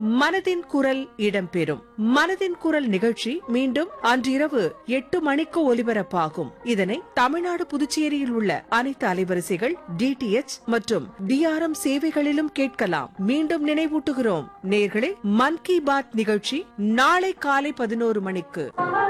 மனதின் குரல் இடம்பெறும் மனதின் குரல் நிகழ்ச்சி மீண்டும் அன்றிரவு எட்டு மணிக்கு ஒலிபரப்பாகும் இதனை தமிழ்நாடு புதுச்சேரியில் உள்ள அனைத்து அலைவரிசைகள் டிடிஎச் மற்றும் டிஆர்எம் சேவைகளிலும் கேட்கலாம் மீண்டும் நினைவூட்டுகிறோம் நேர்களே மன் கி பாத் நிகழ்ச்சி நாளை காலை பதினோரு மணிக்கு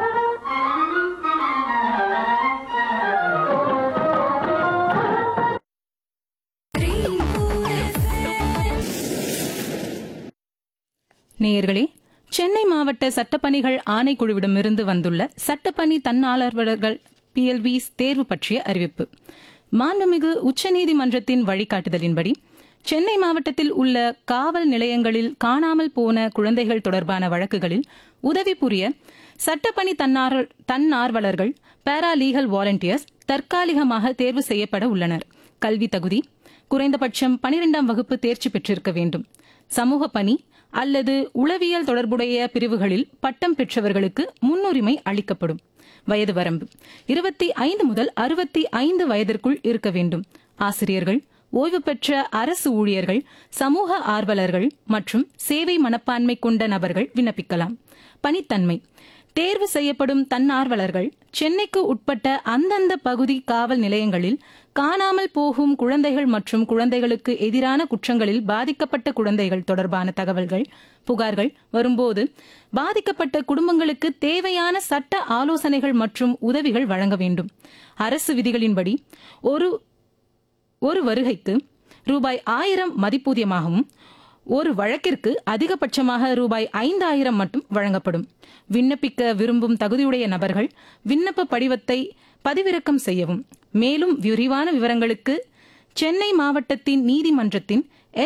நேயர்களே சென்னை மாவட்ட சட்டப்பணிகள் ஆணைக்குழுவிடமிருந்து வந்துள்ள சட்டப்பணி தன்னார்வலர்கள் பிஎல்விஸ் தேர்வு பற்றிய அறிவிப்பு மாண்புமிகு உச்சநீதிமன்றத்தின் வழிகாட்டுதலின்படி சென்னை மாவட்டத்தில் உள்ள காவல் நிலையங்களில் காணாமல் போன குழந்தைகள் தொடர்பான வழக்குகளில் உதவி புரிய சட்டப்பணி தன்னார் தன்னார்வலர்கள் பாரா லீகல் வாலண்டியர்ஸ் தற்காலிகமாக தேர்வு செய்யப்பட உள்ளனர் கல்வி தகுதி குறைந்தபட்சம் பனிரெண்டாம் வகுப்பு தேர்ச்சி பெற்றிருக்க வேண்டும் சமூக பணி அல்லது உளவியல் தொடர்புடைய பிரிவுகளில் பட்டம் பெற்றவர்களுக்கு முன்னுரிமை அளிக்கப்படும் வயது வரம்பு இருபத்தி ஐந்து முதல் அறுபத்தி ஐந்து வயதிற்குள் இருக்க வேண்டும் ஆசிரியர்கள் ஓய்வு பெற்ற அரசு ஊழியர்கள் சமூக ஆர்வலர்கள் மற்றும் சேவை மனப்பான்மை கொண்ட நபர்கள் விண்ணப்பிக்கலாம் பணித்தன்மை தேர்வு செய்யப்படும் தன்னார்வலர்கள் சென்னைக்கு உட்பட்ட அந்தந்த பகுதி காவல் நிலையங்களில் காணாமல் போகும் குழந்தைகள் மற்றும் குழந்தைகளுக்கு எதிரான குற்றங்களில் பாதிக்கப்பட்ட குழந்தைகள் தொடர்பான தகவல்கள் புகார்கள் வரும்போது பாதிக்கப்பட்ட குடும்பங்களுக்கு தேவையான சட்ட ஆலோசனைகள் மற்றும் உதவிகள் வழங்க வேண்டும் அரசு விதிகளின்படி ஒரு ஒரு வருகைக்கு ரூபாய் ஆயிரம் மதிப்பூதியமாகவும் ஒரு வழக்கிற்கு அதிகபட்சமாக ரூபாய் ஐந்தாயிரம் மட்டும் வழங்கப்படும் விண்ணப்பிக்க விரும்பும் தகுதியுடைய நபர்கள் விண்ணப்ப படிவத்தை பதிவிறக்கம் செய்யவும் மேலும் விரிவான விவரங்களுக்கு சென்னை மாவட்டத்தின் நீதிமன்றத்தின்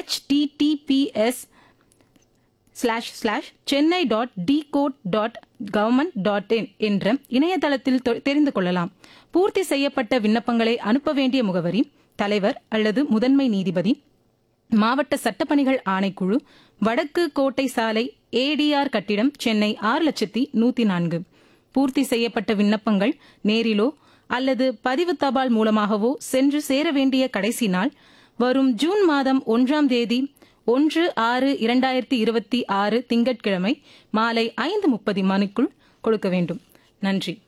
https slash slash Chennai dot D court dot government dot in என்ற இணையதளத்தில் தொ- தெரிந்து கொள்ளலாம் பூர்த்தி செய்யப்பட்ட விண்ணப்பங்களை அனுப்ப வேண்டிய முகவரி தலைவர் அல்லது முதன்மை நீதிபதி மாவட்ட சட்டப்பணிகள் ஆணைக்குழு வடக்கு கோட்டை சாலை ஏடிஆர் கட்டிடம் சென்னை ஆறு லட்சத்தி நூத்தி நான்கு பூர்த்தி செய்யப்பட்ட விண்ணப்பங்கள் நேரிலோ அல்லது பதிவு தபால் மூலமாகவோ சென்று சேர வேண்டிய கடைசி நாள் வரும் ஜூன் மாதம் ஒன்றாம் தேதி ஒன்று ஆறு இரண்டாயிரத்தி இருபத்தி ஆறு திங்கட்கிழமை மாலை ஐந்து முப்பது மணிக்குள் கொடுக்க வேண்டும் நன்றி